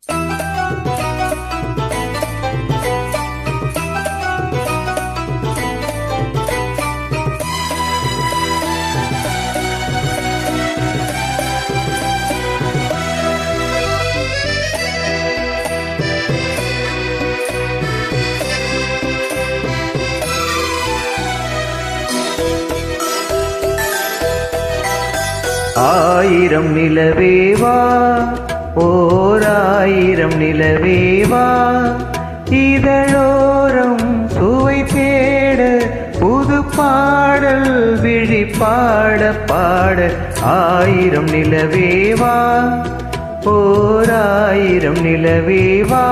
ஆயிரம் நிலவேவா ஓர் ஆயிரம் நிலவேவா இதழோரம் சுவை தேட புது பாடல் விழி பாட பாட ஆயிரம் நிலவேவா ஓர் ஆயிரம் நிலவேவா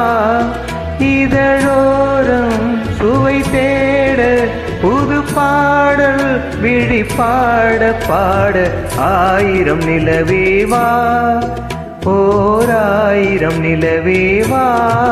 இதழோரம் சுவை தேட புது பாடல் விழி பாட பாட ஆயிரம் நிலவேவா ஓர் ஆயிரம் நிலவேவா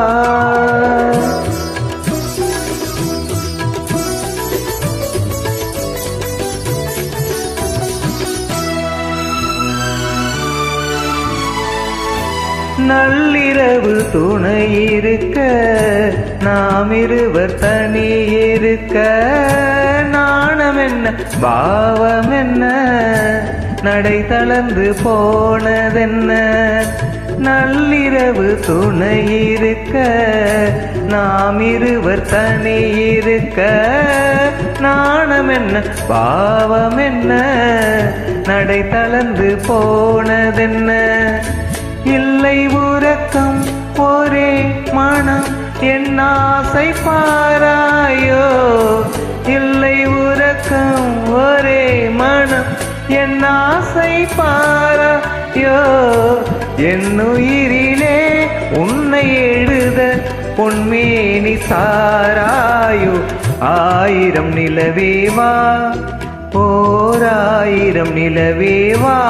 நள்ளிரவு துணை இருக்க நாம் இருவர் தனி இருக்க நாணம் என்ன பாவம் என்ன நடை தளர்ந்து போனதென்ன நள்ளிரவு துணை இருக்க நாம் இருவர் தனி இருக்க நாணம் என்ன பாவம் என்ன நடை தளர்ந்து போனதென்ன இல்லை உறக்கம் ஒரே மனம் என் ஆசை பாராயோ இல்லை உறக்கம் ஒரே மனம் என் ஆசை பாராயோ என் உயிரிலே உன்னை எழுத பொன்மேனி சாராயோ ஆயிரம் நிலவேவா ஓர் ஆயிரம் நிலவேவா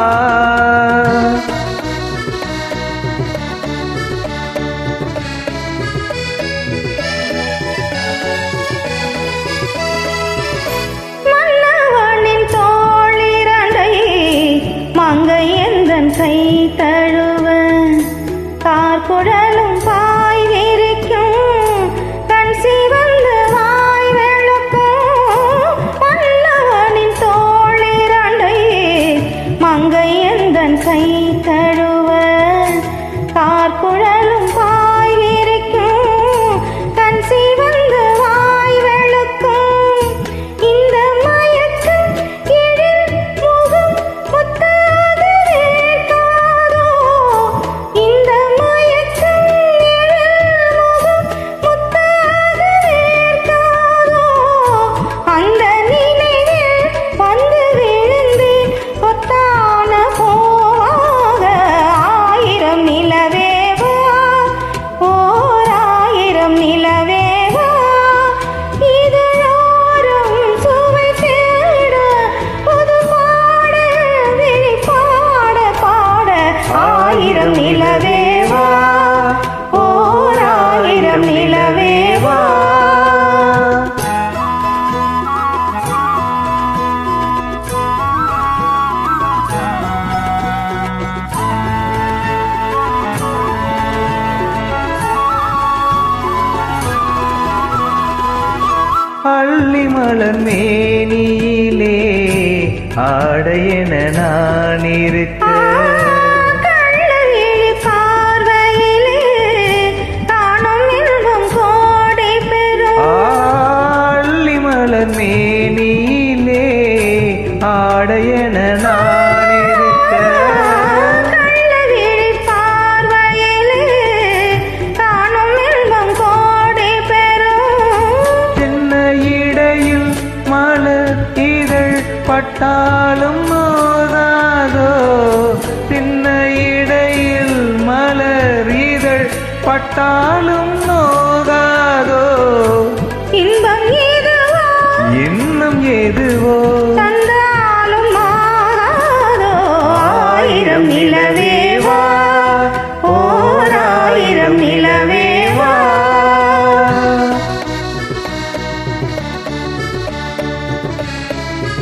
மன்னவனின் தோளிரண்டை மங்கை எந்தன் கை தழுவ கார்குழலும் பாய் விரிக்கும் கண் சிவந்து வாய் வெளுக்கும் மன்னவனின் தோளிரண்டை மங்கை எந்தன் கை தழுவ கார்குழலும் பாய் விரிக்கும் கண் சிவந்து வாய் வெளுக்கும் இந்த மயக்கம் எழில் முகம் முத்தாக வேண்டாதோ இந்த மயக்கம் எழில் முகம் முத்தாக வேண்டாதோ அந்த நினைவில் வந்து விழுந்து கொத்தான போக ஆயிரம் நிலவேவா ஓர் ஆயிரம் நிலவேவா இதழோரம் சுவை தேட புது பாட விழி பாட பாட ஆயிரம் நிலவேவா ஓர் ஆயிரம் நிலவேவா அள்ளி மலர் மேனியிலே ஆடையென நான் இருக்க கள்ளவிழி பார்வையிலே காணும் இன்பம் கோடி பெறும் அள்ளி மலர் மேனியிலே ஆடையென நான் இருக்க கள்ளவிழி பார்வையிலே காணும் இன்பம் கோடி பெறும் சின்ன இடையில் மலர் இதழ் பட்டாலும் மோதாதோ சின்ன இடையில் மலர் இதழ் பட்டாலும் நோகாதோ இன்பம் இதுவோ இன்னும் எதுவோ தந்தாலும் மாறாதோ ஆயிரம் நிலவேவா ஓர் ஆயிரம் நிலவேவா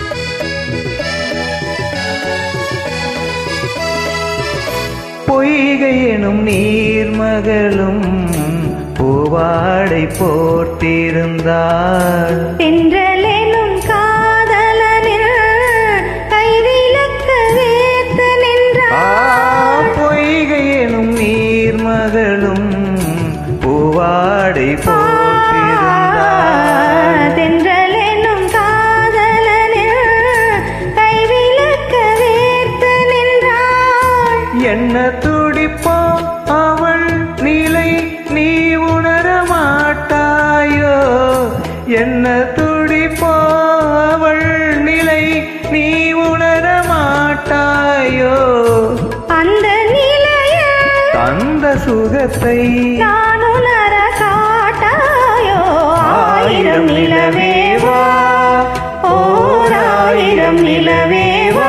பொய் பொய்கை எனும் நீர்மகளும் பூவாடை போட்டிருந்தாள் தென்றலெனும் காதலனில் கைவிலக்க வேத்து ஆ, நின்றாள் பொய்கை எனும் நீர்மகளும் பூவாடை போட்டிருந்தாள் தென்றலெனும் காதலனில் கைவிலக்க வேத்து நின்றாள் என்ன துடிப்போ அவள் நிலை நீ உணர மாட்டாயோ என்ன துடிப்போ அவள் நிலை நீ உணர மாட்டாயோ அந்த நிலையில் தந்த சுகத்தை நான் உணர காட்டாயோ ஆயிரம் நிலவேவா ஓர் ஆயிரம் நிலவேவா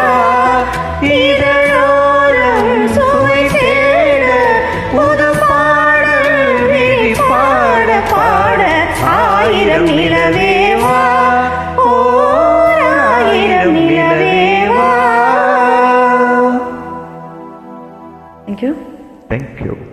இதழோரம் சுவை தேட புது பாடல் விழி பாட பாட ஆயிரம் நிலவேவா ஓர் ஆயிரம் நிலவேவா தேங்க்யூ தேங்க்யூ